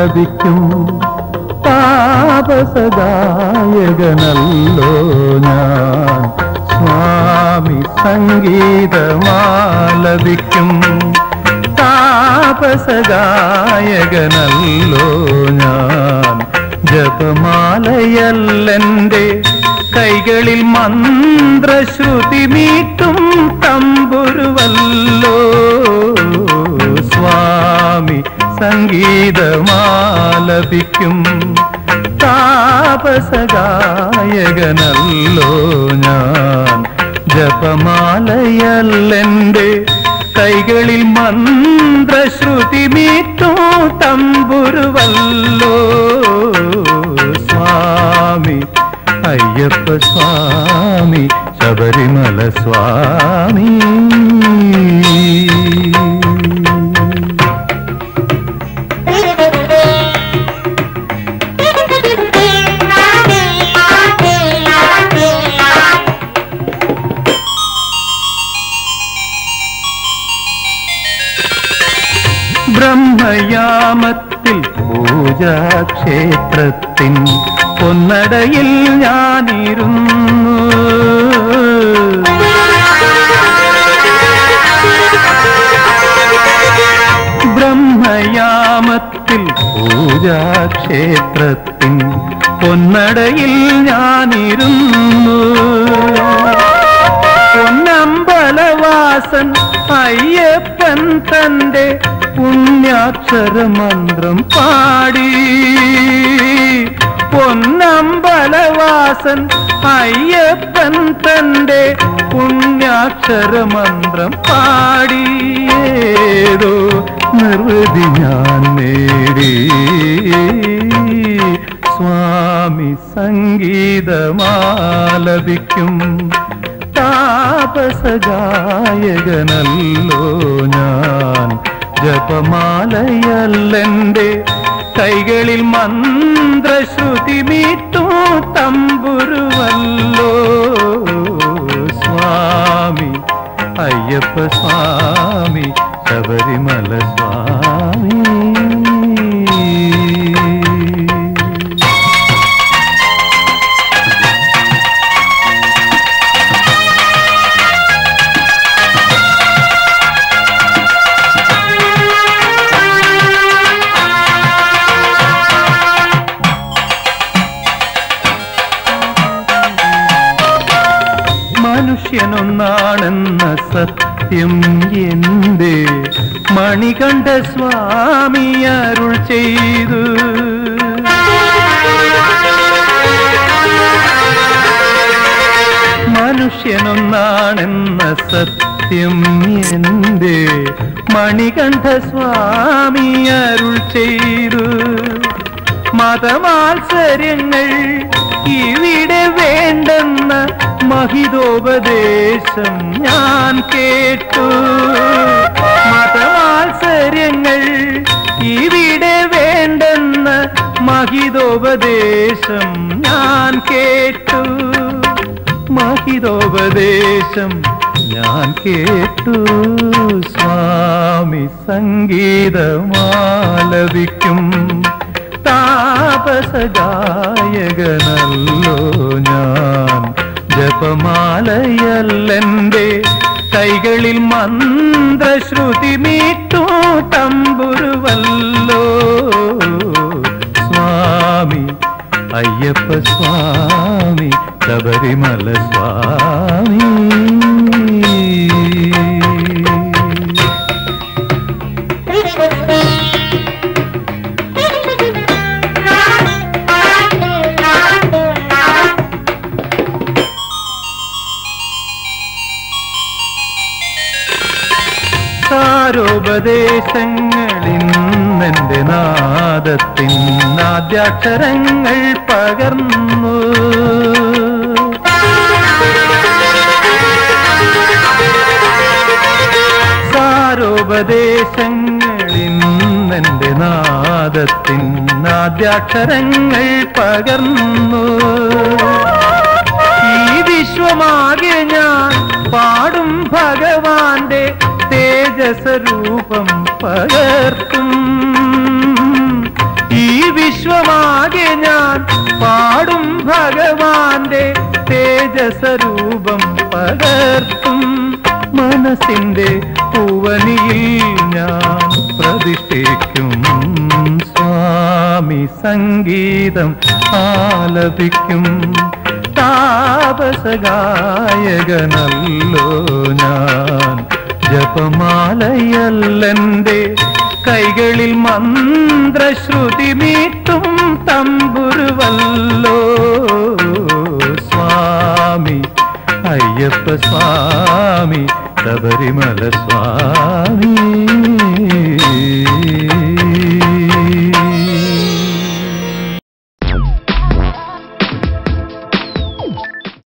താപസഗായകനാലപിക്കും താപസഗായകനല്ലോ ഞാൻ സ്വാമി സംഗീതമാലപിക്കും താപസഗായകനല്ലോ ഞാൻ ജപമാലയല്ലെന്റെ കൈകളിൽ മന്ത്രശ്രുതി മീട്ടും തമ്പുരുവല്ലോ സ്വാമി സംഗീതമാലപിക്കും താപസഗായകനല്ലോ ഞാൻ ജപമാലയല്ലെന്റെ കൈകളിൽ മന്ത്രശ്രുതി മീട്ടും തമ്പുരുവല്ലോ സ്വാമി അയ്യപ്പ സ്വാമി ശബരിമല സ്വാമി ബ്രഹ്മയാമത്തിൽ പൂജാക്ഷേത്രത്തിൻ പൊന്നടയിൽ ഞാനിരുന്നു ബ്രഹ്മയാമത്തിൽ പൂജാക്ഷേത്രത്തിൻ പൊന്നടയിൽ ഞാനിരുന്നു പൊന്നമ്പലവാസൻ അയ്യപ്പൻ തന്റെ പുണ്യാക്ഷരമന്ത്രം പാടി പൊന്നമ്പലവാസൻ അയ്യപ്പൻ തന്റെ പുണ്യാക്ഷരമന്ത്രം പാടി ഏതോ നിർവൃതി ഞാൻ നേടി സ്വാമി സംഗീതമാലപിക്കും താപസഗായകനല്ലോ ഞാൻ ജപമാലയല്ലെന്റെ കൈകളിൽ മന്ത്രശ്രുതി മീട്ടു തമ്പുരുവല്ലോ സ്വാമി അയ്യപ്പ സ്വാമി ശബരിമല സ്വാമി മനുഷ്യനൊന്നാണെന്ന സത്യം എന്തേ മണികണ്ഠ സ്വാമി അരുൾ ചെയ്തു മനുഷ്യനൊന്നാണെന്ന സത്യം എന്തേ മണികണ്ഠ സ്വാമി അരുൾ ചെയ്തു മതമാത്സര്യങ്ങൾ ഇവിടെ വേണ്ടെന്ന മഹിതോപദേശം ഞാൻ കേട്ടു മതമാത്സര്യങ്ങൾ ഇവിടെ വേണ്ടെന്ന മഹിതോപദേശം ഞാൻ കേട്ടു മഹിതോപദേശം ഞാൻ കേട്ടു സ്വാമി സംഗീതമാലപിക്കും താപസഗായകനല്ലോ ഞാൻ ജപമാലയല്ലെന്റെ കൈകളിൽ മന്ത്രശ്രുതി മീട്ടു തമ്പുരുവല്ലോ സ്വാമി അയ്യപ്പ സ്വാമി ശബരിമല സ്വാമി സാരോപദേശങ്ങളിന്നെന്റെ നാദത്തിൻ ആദ്യാക്ഷരങ്ങൾ പകർന്നു സാരോപദേശങ്ങളിന്നെന്റെ നാദത്തിൻ ആദ്യാക്ഷരങ്ങൾ പകർന്നു ഈ വിശ്വമാകെ ഞാൻ പാടും ഭഗവാന്റെ തേജസ രൂപം പകർത്തും ഈ വിശ്വമാകെ ഞാൻ പാടും ഭഗവാന്റെ തേജസ്വരൂപം പകർത്തും മനസ്സിന്റെ പൂവനിയിൽ ഞാൻ പ്രതിഷ്ഠിക്കും സ്വാമി സംഗീതം ആലപിക്കും താപസഗായകനല്ലോ ഞാൻ ജപമാലയല്ലെന്റെ കൈകളിൽ മന്ത്രശ്രുതി മീട്ടും തമ്പുരുവല്ലോ സ്വാമി അയ്യപ്പ സ്വാമി ശബരിമല സ്വാമി